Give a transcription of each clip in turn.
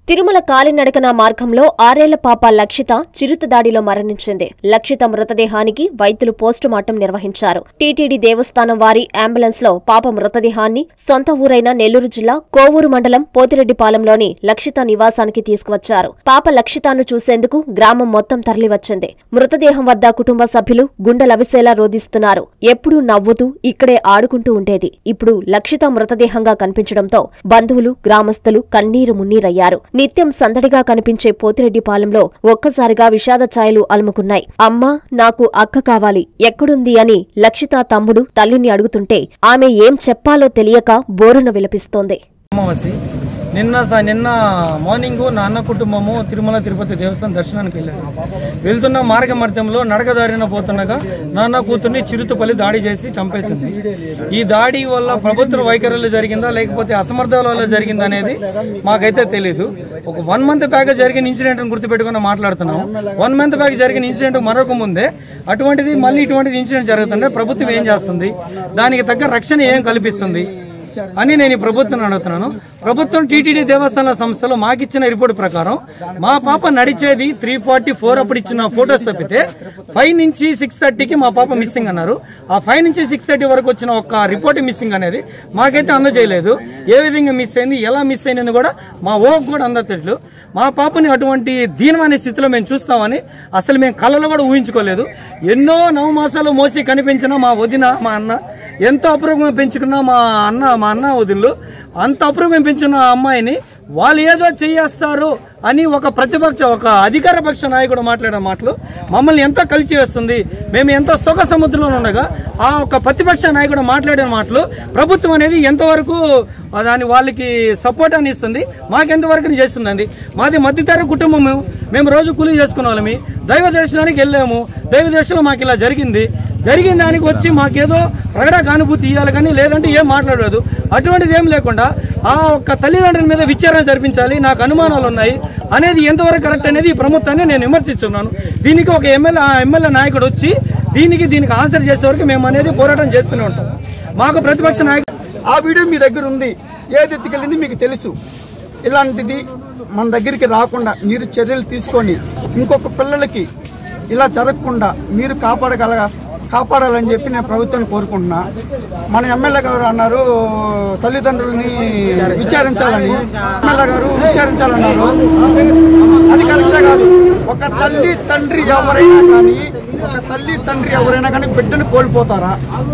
తిరుమల కాలినడకన మార్గంలో ఆరేళ్ల పాప లక్షిత చిరుత దాడిలో మరణించింది లక్షిత మృతదేహానికి వైద్యులు పోస్టుమార్టం నిర్వహించారు టీటీడీ దేవస్థానం వారి అంబులెన్స్ లో పాప మృతదేహాన్ని సొంత ఊరైన నెల్లూరు జిల్లా కోవూరు మండలం పోతిరెడ్డిపాలెంలోని లక్షిత నివాసానికి తీసుకువచ్చారు పాప లక్షితాను చూసేందుకు గ్రామం మొత్తం తరలివచ్చింది మృతదేహం వద్ద కుటుంబ సభ్యులు గుండెలవిసేలా రోధిస్తున్నారు ఎప్పుడూ నవ్వుతూ ఇక్కడే ఆడుకుంటూ ఉండేది ఇప్పుడు లక్షిత మృతదేహంగా కనిపించడంతో బంధువులు గ్రామస్తులు కన్నీరు మున్నీరయ్యారు నిత్యం సందడిగా కనిపించే పోతిరెడ్డిపాలెంలో ఒక్కసారిగా విషాద ఛాయలు అలుముకున్నాయి అమ్మా నాకు అక్క కావాలి ఎక్కడుంది అని లక్షిత తమ్ముడు తల్లిని అడుగుతుంటే ఆమె ఏం చెప్పాలో తెలియక బోరున విలపిస్తోంది అమావాస్య నిన్న స- నిన్న మార్నింగ్ నాన్న కుటుంబము తిరుమల తిరుపతి దేవస్థానం దర్శనానికి వెళ్ళారు వెళ్తున్న మార్గ మధ్యంలో నడకదారిన పోతుండగా నాన్న కూతుర్ని చిరుతుపల్లి దాడి చేసి చంపేసింది ఈ దాడి వల్ల ప్రభుత్వ వైఖరులు జరిగిందా లేకపోతే అసమర్థాల వల్ల జరిగిందా అనేది మాకైతే తెలియదు ఒక వన్ మంత్ బ్యాక్ జరిగిన ఇన్సిడెంట్ గుర్తుపెట్టుకుని మాట్లాడుతున్నాం వన్ మంత్ బ్యాక్ జరిగిన ఇన్సిడెంట్ మరొక ముందే అటువంటిది మళ్ళీ ఇటువంటిది ఇన్సిడెంట్ జరుగుతుంటే ప్రభుత్వం ఏం చేస్తుంది దానికి తగ్గ రక్షణ ఏం కల్పిస్తుంది అని నేను ఈ ప్రభుత్వం అడుగుతున్నాను ప్రభుత్వం టీటీడీ దేవస్థాన సంస్థలో మాకిచ్చిన రిపోర్ట్ ప్రకారం మా పాప నడిచేది త్రీ ఫార్టీ ఫోర్ అప్పుడు ఇచ్చిన ఫోటోస్ తప్పితే ఫైవ్ నుంచి సిక్స్ థర్టీకి మా పాప మిస్సింగ్ అన్నారు ఆ ఫైవ్ నుంచి సిక్స్ థర్టీ వరకు వచ్చిన ఒక రిపోర్ట్ మిస్సింగ్ అనేది మాకైతే అందజేయలేదు ఏ విధంగా మిస్ అయింది ఎలా మిస్ అయింది కూడా మా ఓకు కూడా అందట్లేదు మా పాపని అటువంటి దీనమైన స్థితిలో మేము చూస్తామని అసలు మేము కళ్ళలో కూడా ఊహించుకోలేదు ఎన్నో నవమాసాలు మోసి కనిపించిన మా వదిన మా అన్న ఎంతో అపూర్వంగా పెంచుకున్న మా అన్న మా అన్న వదిళ్ళు అంత అపూర్వంగా పెంచుకున్న ఆ అమ్మాయిని వాళ్ళు ఏదో చేయేస్తారు అని ఒక ప్రతిపక్ష ఒక అధికార పక్ష నాయకుడు మాట్లాడే మాటలు మమ్మల్ని ఎంతో కలిసి వేస్తుంది మేము ఎంతో సుఖ సముద్రంలో ఉండగా ఆ ఒక ప్రతిపక్ష నాయకుడు మాట్లాడిన మాటలు ప్రభుత్వం అనేది ఎంతవరకు దాని వాళ్ళకి సపోర్ట్ అని ఇస్తుంది మాకెంతవరకు చేస్తుందండి మాది మధ్యతర కుటుంబము మేము రోజు కూలీ చేసుకునే వాళ్ళమి దైవ దర్శనానికి వెళ్ళాము దైవ దర్శనం మాకు ఇలా జరిగింది జరిగిన దానికి వచ్చి మాకేదో ప్రగడక అనుభూతి ఇవ్వాలి కానీ లేదంటే ఏం మాట్లాడలేదు అటువంటిది ఏం లేకుండా ఆ ఒక్క తల్లిదండ్రుల మీద విచారణ జరిపించాలి నాకు అనుమానాలు ఉన్నాయి అనేది ఎంతవరకు కరెక్ట్ అనేది ఈ ప్రభుత్వాన్ని నేను విమర్శిస్తున్నాను దీనికి ఒక ఎమ్మెల్యే ఆ ఎమ్మెల్యే నాయకుడు వచ్చి దీనికి దీనికి ఆన్సర్ చేసే వరకు మేము అనేది పోరాటం చేస్తూనే ఉంటాం మాకు ప్రతిపక్ష నాయకుడు ఆ వీడియో మీ దగ్గర ఉంది ఏది ఎత్తుకెళ్ళింది మీకు తెలుసు ఇలాంటిది మన దగ్గరికి రాకుండా మీరు చర్యలు తీసుకొని ఇంకొక పిల్లలకి ఇలా జరగకుండా మీరు కాపాడగల కాపాడాలని చెప్పి నేను ప్రభుత్వాన్ని కోరుకుంటున్నా మన ఎమ్మెల్యే గారు అన్నారు తల్లిదండ్రులని విచారించాలని ఎమ్మెల్యే గారు విచారించాలన్నారు అది కరెక్టే కాదు ఒక తల్లి తండ్రి ఎవరైనా కానీ ఒక తల్లి తండ్రి ఎవరైనా కానీ బిడ్డను కోల్పోతారా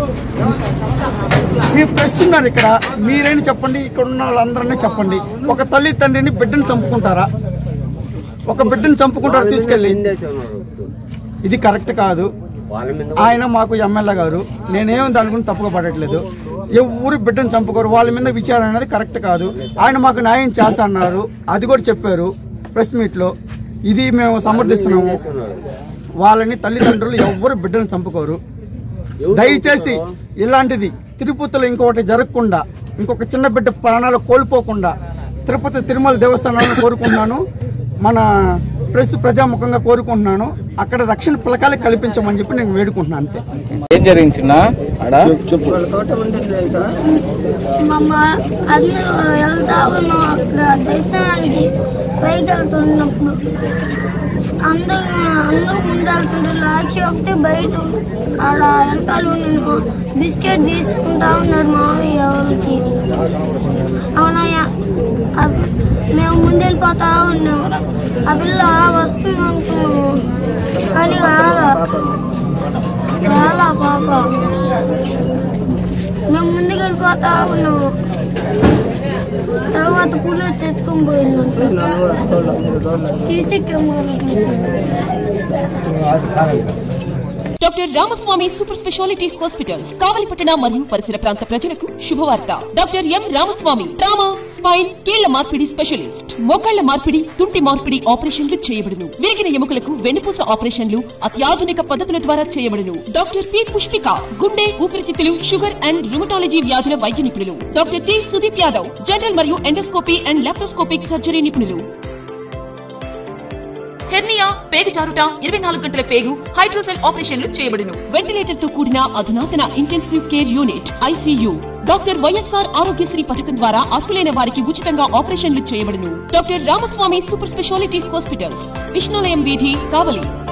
మీరు ప్రశ్నిస్తున్నారు ఇక్కడ మీరేని చెప్పండి ఇక్కడ ఉన్న వాళ్ళందరినీ చెప్పండి ఒక తల్లి తండ్రిని బిడ్డను చంపుకుంటారా ఒక బిడ్డను చంపుకుంటారా తీసుకెళ్ళి ఇది కరెక్ట్ కాదు ఆయన మాకు ఎమ్మెల్యే గారు నేనేం దాని గురించి తప్పుగా పడట్లేదు ఎవరు బిడ్డను చంపుకోరు వాళ్ళ మీద విచారణ అనేది కరెక్ట్ కాదు ఆయన మాకు న్యాయం చేస్తా అన్నారు అది కూడా చెప్పారు ప్రెస్ మీట్ లో ఇది మేము సమర్థిస్తున్నాము వాళ్ళని తల్లిదండ్రులు ఎవ్వరు బిడ్డను చంపుకోరు దయచేసి ఇలాంటిది తిరుపతిలో ఇంకొకటి జరగకుండా ఇంకొక చిన్న బిడ్డ ప్రాణాలు కోల్పోకుండా తిరుపతి తిరుమల దేవస్థానాలను కోరుకుంటున్నాను మన ప్రెస్ ప్రజాముఖంగా కోరుకుంటున్నాను అక్కడ రక్షణ పిలకాలకి కల్పించమని చెప్పి నేను వేడుకుంటున్నాను అంతే ఏం జరిగింది చిన్న ఆడ మమ్మ అందరూ వెళ్తా ఉన్నాం అక్కడ దర్శనానికి పైకి వెళ్తున్నప్పుడు అందరూ అందరూ ముందు వెళ్తుంటే లాక్షి ఒకటి బయట ఆడ వెనకాల నేను బిస్కెట్ తీసుకుంటా ఉన్నారు మామయ్య వాళ్ళకి అవునయ్య ఆ- మేము ముందు వెళ్ళిపోతా ఉన్నాం ఆ పిల్ల వస్తుంది అనుకున్నాము కానీ రాలా రాలా పాప మేము ముందుకు వెళ్ళిపోతా ఉన్నాము తర్వాత పులి వచ్చి ఎత్తుకొని పోయిందంట CC camera doctor Ramaswamy super speciality hospitals కావలిపట్టణ మరియు పరిసర ప్రాంత ప్రజలకు శుభవార్త doctor M Ramaswamy trauma spine కీళ్ల మార్పిడి స్పెషలిస్ట్ మోకాళ్ల మార్పిడి తుంటి మార్పిడి ఆపరేషన్లు చేయబడును విరిగిన ఎముకలకు వెన్నుపూస ఆపరేషన్లు అత్యాధునిక పద్ధతుల ద్వారా చేయబడును డాక్టర్ పి పుష్పిక గుండె ఊపిరితిత్తులు షుగర్ అండ్ రుమటాలజీ వ్యాధుల వైద్య నిపుణులు doctor T Sudeep Yadav general మరియు ఎండోస్కోపీ అండ్ లాప్రోస్కోపిక్ సర్జరీ నిపుణులు హెర్నియా పేగు జారుట ఇరవై నాలుగు గంటల పేగు హైడ్రోసెల్ ఆపరేషన్లు చేయబడును వెంటిలేటర్ తో కూడిన అధునాతన intensive care unit ICU doctor YSR Aarogyasri పథకం ద్వారా అర్హులైన వారికి ఉచితంగా ఆపరేషన్లు చేయబడును doctor Ramaswamy super speciality hospitals Vishnulayam వీధి కావలి